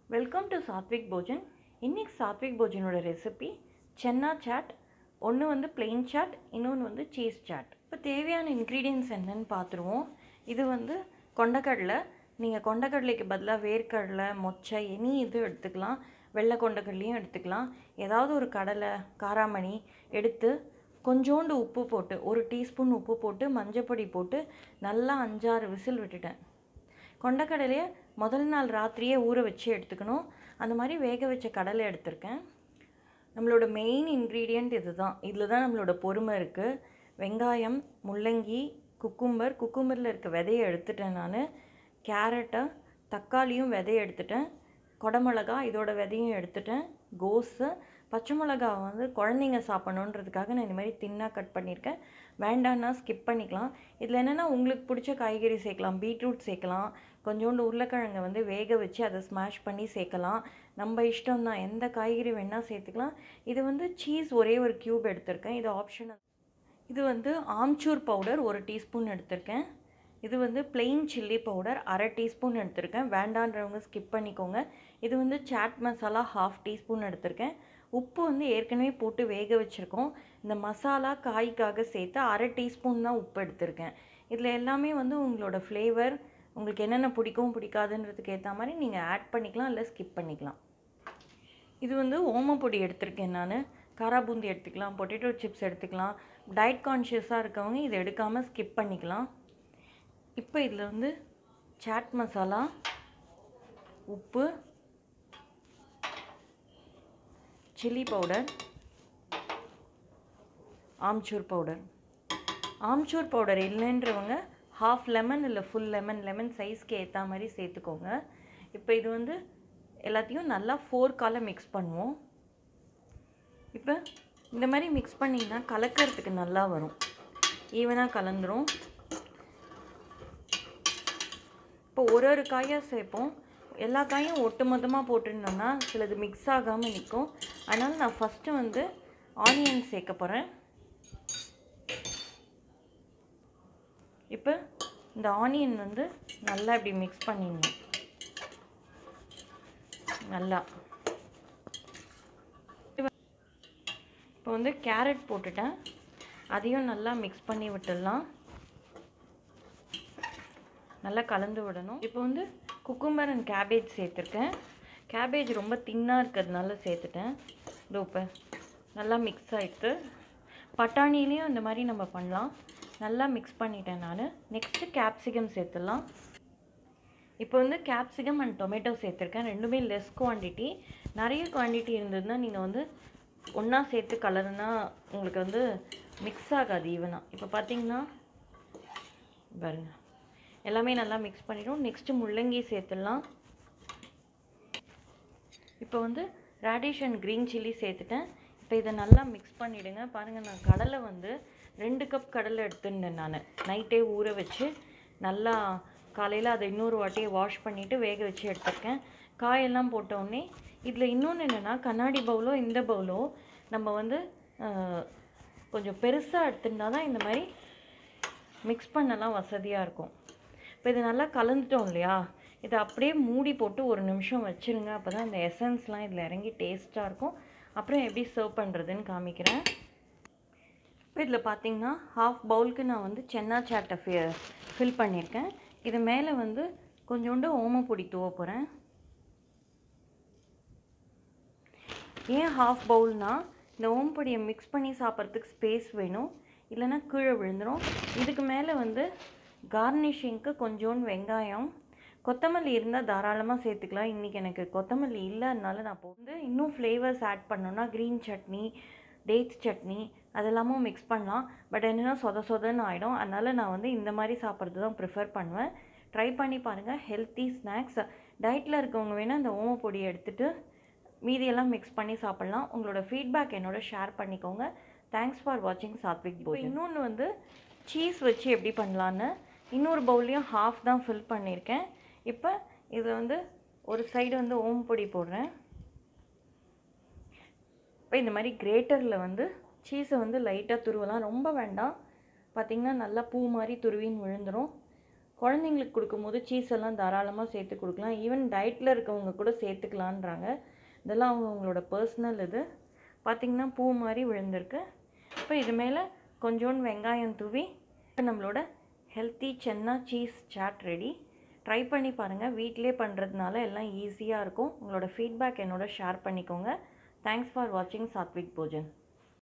welcome to Sattvik Bhojan இன்னைக்கு சாத்விக் போஜனோட recipe chana chaat ஒன்று வந்து plain சாட் இன்னொன்று வந்து சீஸ் சாட் இப்போ தேவையான இன்க்ரீடியன்ஸ் என்னன்னு பார்த்துருவோம் இது வந்து கொண்டக்கடலை நீங்கள் கொண்டக்கடலைக்கு பதிலாக வேர்க்கடலை மொச்சை எனி இது எடுத்துக்கலாம் வெள்ளை கொண்டக்கடலையும் எடுத்துக்கலாம் ஏதாவது ஒரு கடலை காராமணி எடுத்து கொஞ்சோண்டு உப்பு போட்டு ஒரு டீஸ்பூன் உப்பு போட்டு மஞ்சப்பொடி போட்டு நல்லா அஞ்சாறு விசில் விட்டுட்டேன் கொண்டக்கடலையை முதல் நாள் ராத்திரியே ஊற வச்சு எடுத்துக்கணும் அந்த மாதிரி வேக வச்ச கடலை எடுத்திருக்கேன் நம்மளோட மெயின் இன்க்ரீடியண்ட் இது தான் இதில் தான் நம்மளோட பொறுமை இருக்குது வெங்காயம் முள்ளங்கி குக்கும்பர் குக்கும்பரில் இருக்க விதையை எடுத்துட்டேன் நான் கேரட்டை தக்காளியும் விதையை எடுத்துட்டேன் கொடமிளகா இதோட விதையும் எடுத்துட்டேன் கோஸு பச்சை மிளகா வந்து குழந்தைங்க சாப்பிடணுன்றதுக்காக நான் இந்த மாதிரி தின்னாக கட் பண்ணியிருக்கேன் வேண்டான்னா ஸ்கிப் பண்ணிக்கலாம் இதில் என்னென்னா உங்களுக்கு பிடிச்ச காய்கறி சேர்க்கலாம் பீட்ரூட் சேர்க்கலாம் கொஞ்சோண்டு உருளைக்கிழங்கை வந்து வேக வச்சு அதை ஸ்மாஷ் பண்ணி சேர்க்கலாம் நம்ம இஷ்டம் தான் எந்த காய்கறி வேணால் சேர்த்துக்கலாம் இது வந்து சீஸ் ஒரே ஒரு க்யூப் எடுத்திருக்கேன் இது ஆப்ஷனல் இது வந்து ஆம்ச்சூர் பவுடர் ஒரு டீஸ்பூன் எடுத்திருக்கேன் இது வந்து பிளெயின் சில்லி பவுடர் அரை டீஸ்பூன் எடுத்திருக்கேன் வேண்டான்றவங்க ஸ்கிப் பண்ணிக்கோங்க இது வந்து சாட் மசாலா ஹாஃப் டீஸ்பூன் எடுத்திருக்கேன் உப்பு வந்து ஏற்கனவே போட்டு வேக வச்சுருக்கோம் இந்த மசாலா காய்க்காக சேர்த்து அரை டீஸ்பூன் தான் உப்பு எடுத்திருக்கேன் இதில் எல்லாமே வந்து உங்களோட ஃப்ளேவர் உங்களுக்கு என்னென்ன பிடிக்கும் பிடிக்காதுன்றதுக்கு ஏற்ற மாதிரி நீங்கள் ஆட் பண்ணிக்கலாம் இல்லை ஸ்கிப் பண்ணிக்கலாம் இது வந்து ஓமப்பொடி எடுத்திருக்கேன் நான் காரா பூந்தி எடுத்துக்கலாம் பொட்டேட்டோ சிப்ஸ் எடுத்துக்கலாம் டயட் கான்ஷியஸாக இருக்கவங்க இதை எடுக்காமல் ஸ்கிப் பண்ணிக்கலாம் இப்போ இதில் வந்து சாட் மசாலா உப்பு chilli powder amchur powder amchur powder இல்லைன்றவங்க ஹாஃப் லெமன் இல்லை ஃபுல் லெமன் லெமன் சைஸ்க்கு ஏற்ற மாதிரி சேர்த்துக்கோங்க இப்போ இது வந்து எல்லாத்தையும் நல்லா ஃபோர்க்கால் மிக்ஸ் பண்ணுவோம் இப்போ இந்த மாதிரி மிக்ஸ் பண்ணிங்கன்னா கலக்கிறதுக்கு நல்லா வரும் ஈவனாக கலந்துரும் இப்போ ஒரு ஒரு காயாக சேர்ப்போம் எல்லா காயும் ஒட்டு மொத்தமாக போட்டுருந்தோம்னா சிலது மிக்ஸ் ஆகாமல் நிற்கும் அதனால் நான் ஃபஸ்ட்டு வந்து ஆனியன் சேர்க்க போகிறேன் இப்போ இந்த ஆனியன் வந்து நல்லா இப்படி மிக்ஸ் பண்ணிடணும் நல்லா இப்போ வந்து கேரட் போட்டுட்டேன் அதையும் நல்லா மிக்ஸ் பண்ணி விட்டுடலாம் நல்லா கலந்து விடணும் இப்போ வந்து குக்கும்பர் அண்ட் கேபேஜ் சேர்த்துருக்கேன் கேபேஜ் ரொம்ப தின்னாக இருக்கிறதுனால சேர்த்துட்டேன் இதோ இப்போ நல்லா மிக்ஸ் ஆகிட்டு பட்டாணிலையும் இந்த மாதிரி நம்ம பண்ணலாம் நல்லா மிக்ஸ் பண்ணிட்டேன் நான் நெக்ஸ்ட்டு கேப்சிகம் சேர்த்துடலாம் இப்போ வந்து கேப்சிகம் அண்ட் டொமேட்டோ சேர்த்துருக்கேன் ரெண்டுமே லெஸ் குவான்டிட்டி நிறைய குவான்டிட்டி இருந்ததுன்னா நீங்கள் வந்து ஒன்றா சேர்த்து கலருனா உங்களுக்கு வந்து மிக்ஸ் ஆகாது ஈவனாக இப்போ பார்த்தீங்கன்னா பாருங்கள் எல்லாமே நல்லா மிக்ஸ் பண்ணிடும் நெக்ஸ்ட்டு முள்ளங்கி சேர்த்துடலாம் இப்போ வந்து ரேடிஷ் அண்ட் க்ரீன் சில்லி சேர்த்துட்டேன் இப்போ இதை நல்லா மிக்ஸ் பண்ணிவிடுங்க பாருங்கள் நான் கடலை வந்து ரெண்டு கப் கடலை எடுத்துருந்தேன் நான் நைட்டே ஊற வச்சு நல்லா காலையில் அதை இன்னொரு வாட்டியை வாஷ் பண்ணிவிட்டு வேக வச்சு எடுத்திருக்கேன் காயெல்லாம் போட்டோடனே இதில் இன்னொன்று என்னென்னா கண்ணாடி பவுலோ இந்த பவுலோ நம்ம வந்து கொஞ்சம் பெருசாக எடுத்துருந்தா தான் இந்த மாதிரி மிக்ஸ் பண்ணலாம் வசதியாக இருக்கும் இப்போ இது நல்லா கலந்துட்டோம் இல்லையா இதை அப்படியே மூடி போட்டு ஒரு நிமிஷம் வச்சுருங்க அப்போ தான் இந்த எசன்ஸ்லாம் இதில் இறங்கி டேஸ்ட்டாக இருக்கும் அப்புறம் எப்படி சர்வ் பண்ணுறதுன்னு காமிக்கிறேன் இப்போ இதில் பார்த்தீங்கன்னா ஹாஃப் பவுலுக்கு நான் வந்து சென்னா சாட்டை ஃபி ஃபில் பண்ணியிருக்கேன் இது மேலே வந்து கொஞ்சோண்டு ஓமப்பொடி தூவ போகிறேன் ஏன் ஹாஃப் பவுல்னா இந்த ஓம்பொடியை மிக்ஸ் பண்ணி சாப்பிட்றதுக்கு ஸ்பேஸ் வேணும் இல்லைன்னா கீழே விழுந்துடும் இதுக்கு மேலே வந்து கார்னிஷிங்க்கு கொஞ்சோண்டு வெங்காயம் கொத்தமல்லி இருந்தால் தாராளமாக சேர்த்துக்கலாம் இன்றைக்கி எனக்கு கொத்தமல்லி இல்லை அதனால நான் இப்போ வந்து இன்னும் ஃப்ளேவர்ஸ் ஆட் பண்ணோன்னா க்ரீன் சட்னி டேட்ஸ் சட்னி அதெல்லாமும் மிக்ஸ் பண்ணலாம் பட் என்னென்னா சொத சொதன்னு ஆகிடும் அதனால் நான் வந்து இந்த மாதிரி சாப்பிட்றது தான் ப்ரிஃபர் பண்ணுவேன் ட்ரை பண்ணி பாருங்கள் ஹெல்த்தி ஸ்நாக்ஸ் டயட்டில் இருக்கவங்க வேணால் இந்த ஓமப்பொடியை எடுத்துகிட்டு மீதியெல்லாம் மிக்ஸ் பண்ணி சாப்பிட்லாம் உங்களோட ஃபீட்பேக் என்னோட ஷேர் பண்ணிக்கோங்க தேங்க்ஸ் ஃபார் வாட்சிங் சாத்விக் போய் இன்னொன்று வந்து சீஸ் வச்சு எப்படி பண்ணலான்னு இன்னொரு பவுல்லையும் ஹாஃப் தான் ஃபில் பண்ணியிருக்கேன் இப்போ இது வந்து ஒரு சைடு வந்து ஓம் பொடி போடுறேன் இப்போ இந்த மாதிரி கிரேட்டரில் வந்து சீஸை வந்து லைட்டாக துருவலாம் ரொம்ப வேண்டாம் பார்த்திங்கன்னா நல்லா பூ மாதிரி துருவின்னு விழுந்துடும் குழந்தைங்களுக்கு கொடுக்கும்போது சீஸ் எல்லாம் தாராளமாக சேர்த்து கொடுக்கலாம் ஈவன் டயட்டில் இருக்கவங்க கூட சேர்த்துக்கலான்றாங்க இதெல்லாம் அவங்க அவங்களோட பர்சனல் இது பார்த்திங்கன்னா பூ மாதிரி விழுந்திருக்கு இப்போ இது மேலே கொஞ்சோண்டு வெங்காயம் தூவி இப்போ நம்மளோட healthy chana cheese chaat ready try பண்ணி பாருங்கள் வீட்டிலே பண்ணுறதுனால எல்லாம் ஈஸியாக இருக்கும் உங்களோட ஃபீட்பேக் என்னோட ஷேர் பண்ணிக்கோங்க தேங்க்ஸ் ஃபார் வாட்சிங் சாத்விக் போஜன்